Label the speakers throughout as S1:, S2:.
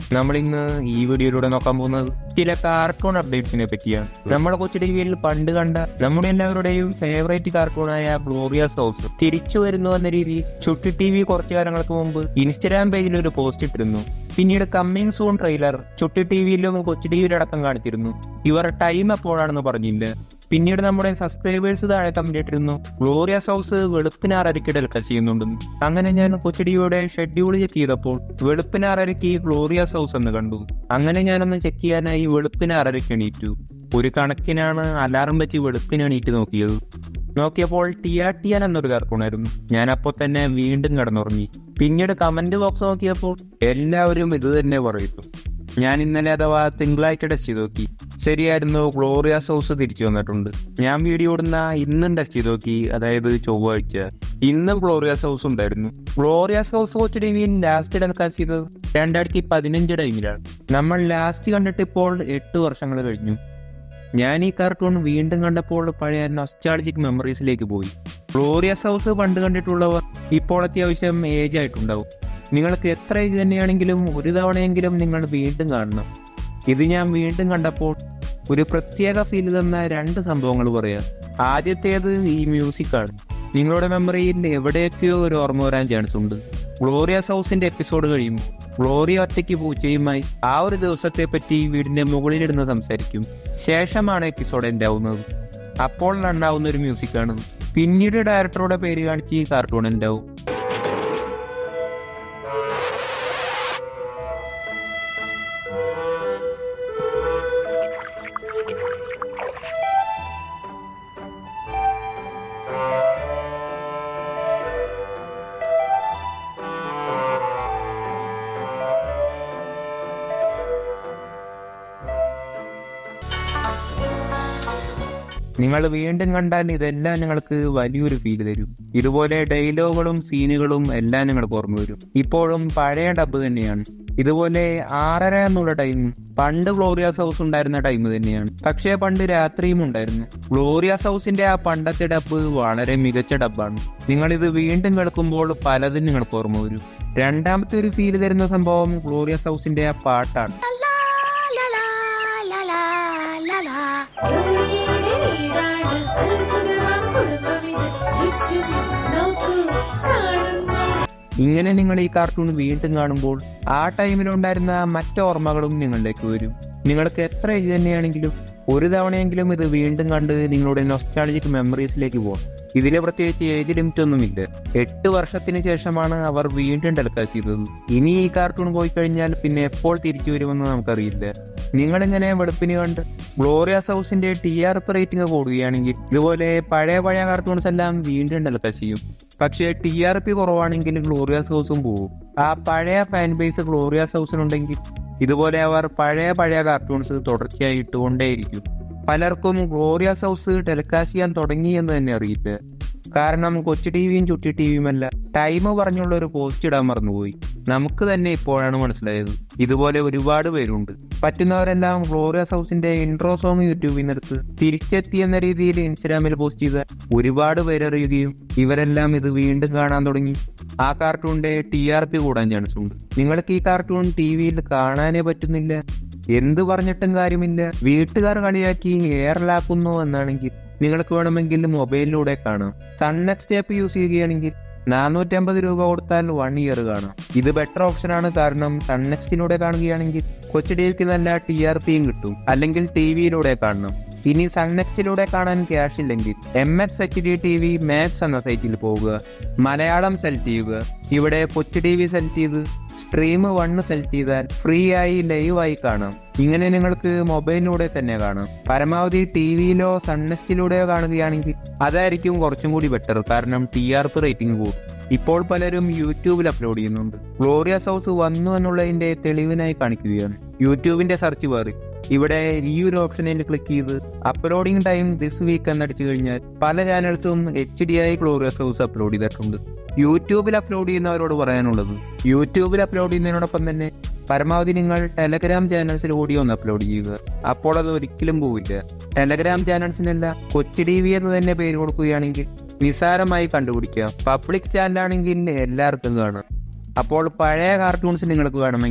S1: നമ്മൾ ഇന്ന് ഈ വീഡിയോയിലൂടെ നോക്കാൻ പോകുന്നത് ചില കാർട്ടൂൺ അപ്ഡേറ്റ്സിനെ പറ്റിയാണ് നമ്മുടെ കൊച്ചു ടിവിയിൽ പണ്ട് കണ്ട നമ്മുടെ എല്ലാവരുടെയും ഫേവറേറ്റ് കാർട്ടൂണായ ഗ്ലോറിയസ് ഹൗസ് തിരിച്ചു വരുന്നു എന്ന രീതിയിൽ ചുട്ടി ടി വി കുറച്ചു കാലങ്ങൾക്ക് മുമ്പ് ഇൻസ്റ്റഗ്രാം പേജിൽ ഒരു പോസ്റ്റ് ഇട്ടിരുന്നു പിന്നീട് coming soon trailer Chutti T വിയിലും കൊച്ചു ടി വിയിലടക്കം കാണിച്ചിരുന്നു ഇവർ ടൈം എപ്പോഴാണെന്ന് പറഞ്ഞില്ല പിന്നീട് നമ്മുടെ സബ്സ്ക്രൈബേഴ്സ് താഴെ കമന്റ് ഇട്ടിരുന്നു ഗ്ലോറിയസ് ഹൗസ് വെളുപ്പിനാറരയ്ക്ക് ടെലികാസ്റ്റ് ചെയ്യുന്നുണ്ടെന്ന് അങ്ങനെ ഞാൻ കൊച്ചടിയുടെ ഷെഡ്യൂൾ ചെക്ക് ചെയ്തപ്പോൾ വെളുപ്പിനാറരയ്ക്ക് ഗ്ലോറിയസ് ഹൗസ് എന്ന് കണ്ടു അങ്ങനെ ഞാനൊന്ന് ചെക്ക് ചെയ്യാനായി വെളുപ്പിനാറരയ്ക്ക് എണീറ്റു ഒരു കണക്കിനാണ് അലാറം വെച്ച് വെളുപ്പിന് എണീറ്റ് നോക്കിയത് നോക്കിയപ്പോൾ ടിയാട്ടിയാൻ എന്നൊരു കാർട്ടൂണായിരുന്നു ഞാൻ അപ്പോൾ തന്നെ വീണ്ടും കിടന്നുറങ്ങി പിന്നീട് കമന്റ് ബോക്സ് നോക്കിയപ്പോൾ എല്ലാവരും ഇത് തന്നെ പറയുന്നു ഞാൻ ഇന്നലെ അഥവാ തിങ്കളാഴ്ച ടെസ്റ്റ് ചെയ്ത് നോക്കി ശരിയായിരുന്നു ഗ്ലോറിയസ് ഹൗസ് തിരിച്ചു വന്നിട്ടുണ്ട് ഞാൻ വീഡിയോ ഇടുന്ന ഇന്നും ടെസ്റ്റ് ചെയ്ത് നോക്കി അതായത് ചൊവ്വാഴ്ച ഇന്നും ഗ്ലോറിയസ് ഹൗസ് ഉണ്ടായിരുന്നു ഗ്ലോറിയസ് ഹൗസ് കോച്ച് ടിവിയിൽ ലാസ്റ്റ് ടെലികാസ്റ്റ് ചെയ്തത് രണ്ടായിരത്തി പതിനഞ്ച് ടൈമിലാണ് നമ്മൾ ലാസ്റ്റ് കണ്ടിട്ട് ഇപ്പോൾ എട്ട് വർഷങ്ങൾ കഴിഞ്ഞു ഞാൻ ഈ കാർട്ടൂൺ വീണ്ടും കണ്ടപ്പോൾ പഴയ നൊസ്റ്റാളജിക് മെമ്മറീസിലേക്ക് പോയി ഗ്ലോറിയസ് ഹൗസ് പണ്ട് കണ്ടിട്ടുള്ളവർ ഇപ്പോൾ അത്യാവശ്യം ഏജ് ആയിട്ടുണ്ടാവും നിങ്ങൾക്ക് എത്ര ഏജ് തന്നെയാണെങ്കിലും ഒരു തവണയെങ്കിലും നിങ്ങൾ വീണ്ടും കാണണം ഇത് ഞാൻ വീണ്ടും കണ്ടപ്പോൾ ഒരു പ്രത്യേക ഫീൽ തന്ന രണ്ട് സംഭവങ്ങൾ പറയാം ആദ്യത്തേത് ഈ മ്യൂസിക്കാണ് നിങ്ങളുടെ മെമ്മറിയിൽ എവിടെയൊക്കെയോ ഒരു ഓർമ്മ വരാൻ ചാൻസ് ഉണ്ട് ഗ്ലോറിയസ് ഹൗസിന്റെ എപ്പിസോഡ് കഴിയും ഗ്ലോറിയ ഒറ്റയ്ക്ക് പൂച്ചയുമായി ആ ഒരു ദിവസത്തെ പറ്റി വീടിന്റെ മുകളിലിരുന്ന് സംസാരിക്കും ശേഷമാണ് എപ്പിസോഡ് എൻ്റെ ആവുന്നത് അപ്പോൾ ഉണ്ടാവുന്ന ഒരു മ്യൂസിക്കാണ് പിന്നീട് ഡയറക്ടറുടെ പേര് കാണിച്ച് ഈ കാർട്ടൂൺ ഉണ്ടാവും നിങ്ങൾ വീണ്ടും കണ്ടാൽ ഇതെല്ലാം നിങ്ങൾക്ക് വലിയൊരു ഫീൽ തരും ഇതുപോലെ ഡയലോഗുകളും സീനുകളും എല്ലാം നിങ്ങൾക്ക് ഓർമ്മ വരും ഇപ്പോഴും പഴയ ഡബ് തന്നെയാണ് ഇതുപോലെ ആറര എന്നുള്ള ടൈം പണ്ട് ഗ്ലോറിയാസ് ഹൗസ് ഉണ്ടായിരുന്ന ടൈം തന്നെയാണ് പക്ഷേ പണ്ട് രാത്രിയും ഉണ്ടായിരുന്നു ഗ്ലോറിയാസ് ഹൗസിന്റെ ആ പണ്ടത്തെ ഡബ് വളരെ മികച്ച ഡബ്ബാണ് നിങ്ങൾ ഇത് വീണ്ടും കേൾക്കുമ്പോൾ പലതും നിങ്ങൾക്ക് ഓർമ്മ വരും രണ്ടാമത്തെ ഒരു ഫീൽ തരുന്ന സംഭവം ഗ്ലോറിയസ് ഹൗസിന്റെ ആ പാട്ടാണ്
S2: ഭൂമിയുടെ വീടാണ് അത്ഭുതമാം കുടുംബമിത് ചുറ്റും നോക്കൂ കാണുന്നു
S1: ഇങ്ങനെ നിങ്ങൾ ഈ കാർട്ടൂൺ വീണ്ടും കാണുമ്പോൾ ആ ടൈമിലുണ്ടായിരുന്ന മറ്റു ഓർമ്മകളും നിങ്ങളിലേക്ക് വരും നിങ്ങൾക്ക് എത്ര ഏജ് തന്നെയാണെങ്കിലും ഒരു തവണയെങ്കിലും ഇത് വീണ്ടും കണ്ട് നിങ്ങളുടെ നൊസ്റ്റാളജിക് മെമ്മറീസിലേക്ക് പോകും ഇതിൽ പ്രത്യേകിച്ച് ഏജ് ലിമിറ്റ് ഒന്നുമില്ല എട്ട് വർഷത്തിന് ശേഷമാണ് അവർ വീണ്ടും ടെലികാസ്റ്റ് ചെയ്തത് ഇനി ഈ കാർട്ടൂൺ പോയി കഴിഞ്ഞാൽ പിന്നെ എപ്പോൾ തിരിച്ചു വരുമെന്ന് നമുക്കറിയില്ല നിങ്ങളിങ്ങനെ വെളുപ്പിന് കണ്ട് ഗ്ലോറിയസ് ഹൗസിന്റെ ടി ആർ പി റേറ്റിംഗ് കൂടുകയാണെങ്കിൽ ഇതുപോലെ പഴയ പഴയ കാർട്ടൂൺസ് എല്ലാം വീണ്ടും ടെലികാസ്റ്റ് ചെയ്യും പക്ഷേ ടി ആർ പി കുറവാണെങ്കിൽ ഗ്ലോറിയസ് ഹൗസും പോകും ആ പഴയ ഫാൻ ബേസ് ഗ്ലോറിയസ് ഹൗസിനുണ്ടെങ്കിൽ ഇതുപോലെ അവർ പഴയ പഴയ കാർട്ടൂൺസ് തുടർച്ചയായി ഇട്ടുകൊണ്ടേയിരിക്കും പലർക്കും ഗ്ലോറിയസ് ഹൗസ് ടെലികാസ്റ്റ് ചെയ്യാൻ തുടങ്ങി എന്ന് തന്നെ അറിയില്ല കാരണം കൊച്ചു ടി വിയും ചുട്ടി ടി വിയുമല്ല ടൈം പറഞ്ഞുള്ള ഒരു പോസ്റ്റ് ഇടാൻ മറന്നുപോയി നമുക്ക് തന്നെ ഇപ്പോഴാണ് മനസ്സിലായത് ഇതുപോലെ ഒരുപാട് പേരുണ്ട് പറ്റുന്നവരെല്ലാം ഗ്ലോറിയസ് ഹൗസിന്റെ ഇൻട്രോ സോങ് യൂട്യൂബിൽ നിന്നെടുത്ത് തിരിച്ചെത്തി എന്ന രീതിയിൽ ഇൻസ്റ്റാഗ്രാമിൽ പോസ്റ്റ് ചെയ്ത ഒരുപാട് പേരറിയുകയും ഇവരെല്ലാം ഇത് വീണ്ടും കാണാൻ തുടങ്ങി ആ കാർട്ടൂണിന്റെ ടി ആർ പി കൂടാൻ ചാൻസ് ഉണ്ട് നിങ്ങൾക്ക് ഈ കാർട്ടൂൺ ടി വിയിൽ കാണാനേ പറ്റുന്നില്ല എന്ത് പറഞ്ഞിട്ടും കാര്യമില്ല വീട്ടുകാർ കളിയാക്കി എയറിലാക്കുന്നു എന്നാണെങ്കിൽ നിങ്ങൾക്ക് വേണമെങ്കിൽ മൊബൈലിലൂടെ കാണാം സൺ നെക്സ്റ്റ് ആപ്പ് യൂസ് ചെയ്യുകയാണെങ്കിൽ നാനൂറ്റമ്പത് രൂപ കൊടുത്താൽ വൺ ഇയർ കാണാം ഇത് ബെറ്റർ ഓപ്ഷൻ ആണ് കാരണം സൺ നെക്സ്റ്റിലൂടെ കാണുകയാണെങ്കിൽ കൊച്ചു ടിവിക്ക് നല്ല ടി ആർ പിയും കിട്ടും അല്ലെങ്കിൽ ടി വിയിലൂടെ കാണണം ഇനി സൺ നെക്സ്റ്റിലൂടെ കാണാൻ ക്യാഷ് ഇല്ലെങ്കിൽ M X H D T V max എന്ന സൈറ്റിൽ പോവുക മലയാളം സെലക്ട് ചെയ്യുക ഇവിടെ കൊച്ചു ടി വി സെലക്ട് ചെയ്ത് സ്ട്രീം വണ്ണ് സെലക്ട് ചെയ്താൽ ഫ്രീ ആയി ലൈവായി കാണാം ഇങ്ങനെ നിങ്ങൾക്ക് മൊബൈലിലൂടെ തന്നെ കാണാം പരമാവധി ടി വിയിലോ സൺനെസ്റ്റിലൂടെയോ കാണുകയാണെങ്കിൽ അതായിരിക്കും കുറച്ചും കൂടി ബെറ്റർ കാരണം ടി ആർ പി റേറ്റിംഗ് കൂടും ഇപ്പോൾ പലരും യൂട്യൂബിൽ അപ്ലോഡ് ചെയ്യുന്നുണ്ട് ഗ്ലോറിയസ് ഹൗസ് വന്നു എന്നുള്ളതിന്റെ തെളിവിനായി കാണിക്കുകയാണ് യൂട്യൂബിന്റെ സെർച്ച് ബാറിൽ ഇവിടെ ഈ ഒരു ഓപ്ഷനിൽ ക്ലിക്ക് ചെയ്ത് അപ്ലോഡിംഗ് ടൈം ദിസ് വീക്ക് എന്നടിച്ചു കഴിഞ്ഞാൽ പല ചാനൽസും എച്ച് ഡി ആയി ഗ്ലോറിയസ് ഹൗസ് അപ്ലോഡ് ചെയ്തിട്ടുണ്ട് യൂട്യൂബിൽ അപ്ലോഡ് ചെയ്യുന്നവരോട് പറയാനുള്ളത് യൂട്യൂബിൽ അപ്ലോഡ് ചെയ്യുന്നതിനോടൊപ്പം തന്നെ പരമാവധി നിങ്ങൾ ടെലഗ്രാം ചാനൽസിൽ ഓഡിയോ ഒന്ന് അപ്ലോഡ് ചെയ്യുക അപ്പോൾ അത് ഒരിക്കലും പോവില്ല ടെലഗ്രാം ചാനൽസിനല്ല കൊച്ചു ടി വി എന്ന് തന്നെ പേര് കൊടുക്കുകയാണെങ്കിൽ നിസാരമായി കണ്ടുപിടിക്കാം പബ്ലിക് ചാനലാണെങ്കിൽ എല്ലാവർക്കും കാണാം അപ്പോൾ പഴയ കാർട്ടൂൺസ് നിങ്ങൾക്ക് വേണമെങ്കിൽ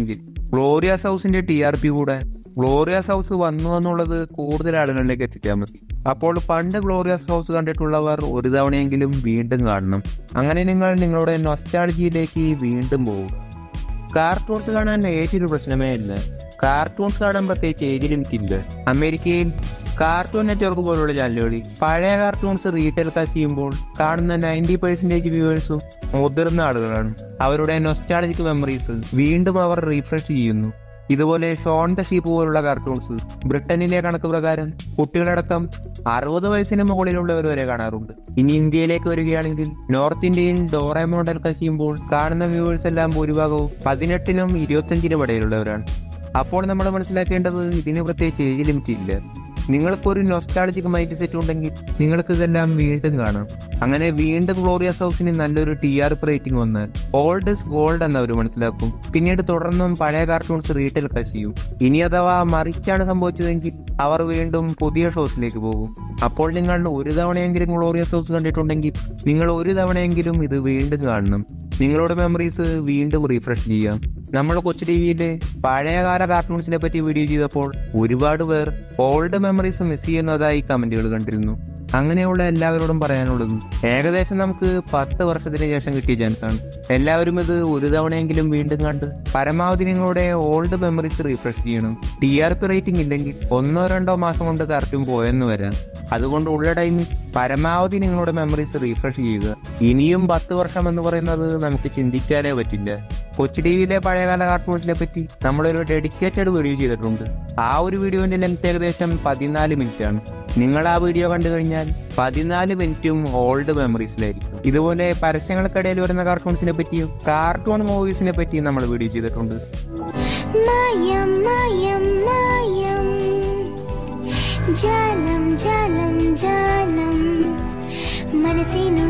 S1: ഗ്ലോറിയാസ് ഹൗസിന്റെ ടി ആർ പി കൂടെ ഗ്ലോറിയാസ് ഹൗസ് വന്നു എന്നുള്ളത് കൂടുതൽ ആളുകളിലേക്ക് എത്തിക്കാൻ മതി അപ്പോൾ പണ്ട് ഗ്ലോറിയസ് ഹൗസ് കണ്ടിട്ടുള്ളവർ ഒരു തവണയെങ്കിലും വീണ്ടും കാണണം അങ്ങനെ നിങ്ങൾ നിങ്ങളുടെ നൊസ്റ്റാളജിയിലേക്ക് വീണ്ടും പോകും കാർട്ടൂൺസ് കാണാൻ ഏജൊരു പ്രശ്നമേ ഇല്ല കാർട്ടൂൺസ് കാണാൻ പ്രത്യേകിച്ച് ഏജ് ലിമിറ്റ് ഇല്ല അമേരിക്കയിൽ കാർട്ടൂൺ നെറ്റ്വർക്ക് പോലുള്ള ചാനലുകളിൽ പഴയ കാർട്ടൂൺസ് റീടെലികാസ്റ്റ് ചെയ്യുമ്പോൾ കാണുന്ന നയൻറ്റി പെർസെൻറ്റേജ് വ്യൂവേഴ്സും മുതിർന്ന ആളുകളാണ് അവരുടെ നൊസ്റ്റാളജിക് മെമ്മറീസ് വീണ്ടും അവർ റീഫ്രഷ് ചെയ്യുന്നു ഇതുപോലെ ഷോൺ ദ ഷീപ്പ് പോലുള്ള കാർട്ടൂൺസ് ബ്രിട്ടനിലെ കണക്ക് പ്രകാരം കുട്ടികളടക്കം അറുപത് വയസ്സിന് മുകളിലുള്ളവർ വരെ കാണാറുണ്ട് ഇനി ഇന്ത്യയിലേക്ക് വരികയാണെങ്കിൽ നോർത്ത് ഇന്ത്യയിൽ ഡോറേമോൺ ടെലികാസ്റ്റ് ചെയ്യുമ്പോൾ കാണുന്ന വ്യൂവേഴ്സ് എല്ലാം ഭൂരിഭാഗവും പതിനെട്ടിനും ഇരുപത്തഞ്ചിനും ഇടയിലുള്ളവരാണ് അപ്പോൾ നമ്മൾ മനസ്സിലാക്കേണ്ടത് ഇതിന് പ്രത്യേകിച്ച് ഏജ് ലിമിറ്റ് ഇല്ല നിങ്ങൾക്കൊരു ഒരു നൊസ്റ്റാളജിക് മൈൻഡ് സെറ്റ് ഉണ്ടെങ്കിൽ നിങ്ങൾക്ക് ഇതെല്ലാം വീണ്ടും കാണാം അങ്ങനെ വീണ്ടും ഗ്ലോറിയസ് ഹൗസിന് നല്ലൊരു ടി ആർ പി റേറ്റിംഗ് വന്നാൽ ഓൾഡ് ഇസ് ഗോൾഡ് എന്നവർ മനസ്സിലാക്കും പിന്നീട് തുടർന്നും പഴയ കാർട്ടൂൺസ് റീറ്റെയിൽ കാശ് ചെയ്യും ഇനി അഥവാ മറിച്ചാണ് സംഭവിച്ചതെങ്കിൽ അവർ വീണ്ടും പുതിയ ഷോസിലേക്ക് പോകും അപ്പോൾ നിങ്ങൾ ഒരു തവണയെങ്കിലും ഗ്ലോറിയസ് ഹൗസ് കണ്ടിട്ടുണ്ടെങ്കിൽ നിങ്ങൾ ഒരു തവണയെങ്കിലും ഇത് വീണ്ടും കാണണം നിങ്ങളുടെ മെമ്മറീസ് വീണ്ടും റീഫ്രഷ് ചെയ്യാം നമ്മൾ കൊച്ചു ടി വിയിലെ പഴയകാല കാർട്ടൂൺസിനെ പറ്റി വീഡിയോ ചെയ്തപ്പോൾ ഒരുപാട് പേർ ഓൾഡ് മെമ്മറീസ് മിസ് ചെയ്യുന്നതായി കമന്റുകൾ കണ്ടിരുന്നു അങ്ങനെയുള്ള എല്ലാവരോടും പറയാനുള്ളത് ഏകദേശം നമുക്ക് പത്ത് വർഷത്തിന് ശേഷം കിട്ടിയ ചാൻസ് ആണ് എല്ലാവരും ഇത് ഒരു തവണയെങ്കിലും വീണ്ടും കണ്ട് പരമാവധി നിങ്ങളുടെ ഓൾഡ് മെമ്മറീസ് റീഫ്രഷ് ചെയ്യണം ടി ആർ പി റേറ്റിംഗ് ഇല്ലെങ്കിൽ ഒന്നോ രണ്ടോ മാസം കൊണ്ട് കറക്റ്റും പോയെന്ന് വരാം അതുകൊണ്ട് ഉള്ള ടൈമിൽ പരമാവധി നിങ്ങളുടെ മെമ്മറീസ് റീഫ്രഷ് ചെയ്യുക ഇനിയും പത്ത് വർഷം എന്ന് പറയുന്നത് നമുക്ക് ചിന്തിക്കാനേ പറ്റില്ല കൊച്ചു ടി വിയിലെ പഴയകാല കാർട്ടൂൺസിനെ പറ്റി നമ്മളൊരു ഡെഡിക്കേറ്റഡ് വീഡിയോ ചെയ്തിട്ടുണ്ട് ആ ഒരു വീഡിയോന്റെ ലെങ്ത് ഏകദേശം പതിനാല് മിനിറ്റ് ആണ് നിങ്ങൾ ആ വീഡിയോ കണ്ടു കഴിഞ്ഞാൽ പതിനാല് മിനിറ്റും ഓൾഡ് മെമ്മറീസിലായിരിക്കും ഇതുപോലെ പരസ്യങ്ങൾക്കിടയിൽ വരുന്ന കാർട്ടൂൺസിനെ പറ്റിയും കാർട്ടൂൺ മൂവീസിനെ പറ്റിയും നമ്മൾ വീഡിയോ ചെയ്തിട്ടുണ്ട്
S3: മായം മായം മായം ജാലം ജാലം ജാലം മനസ്സിനു